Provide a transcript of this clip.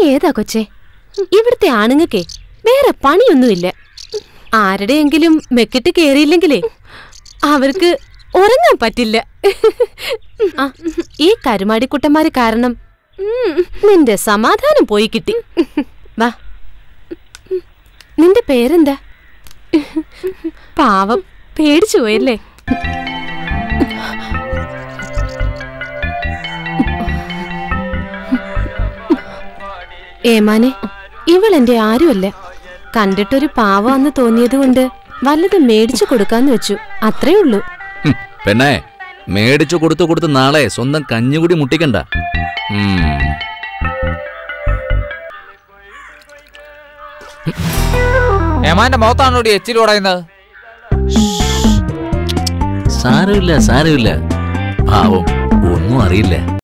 ഏതാ കൊച്ചേ ഇവിടുത്തെ ആണുങ്ങൾക്കേ വേറെ പണിയൊന്നുമില്ല ആരുടെയെങ്കിലും മെക്കിട്ട് കേറിയില്ലെങ്കിലേ അവർക്ക് ഉറങ്ങാൻ പറ്റില്ല ആ, ഈ കരുമാടിക്കുട്ടന്മാര് കാരണം നിന്റെ സമാധാനം പോയി കിട്ടി വാ നിന്റെ പേരെന്താ പാവം പേടിച്ചു പോയല്ലേ ഏമാനെ ഇവൾ എന്റെ ആരുമല്ല കണ്ടിട്ടൊരു പാവാന്ന് തോന്നിയത് കൊണ്ട് വല്ലതും മേടിച്ചു കൊടുക്കാന്ന് വെച്ചു അത്രേ ഉള്ളൂ ഹും, പെണ്ണേ മേടിച്ചു കൊടുത്തു കൊടുത്ത് നാളെ സ്വന്തം കഞ്ഞുകൂടി മുട്ടിക്കണ്ട ഉം. ഏമാന്റെ മുഖത്താണോടി എച്ചിൽ ഉടയുന്നത് സാരമില്ല സാരമില്ല പാവം ഒന്നും അറിയില്ല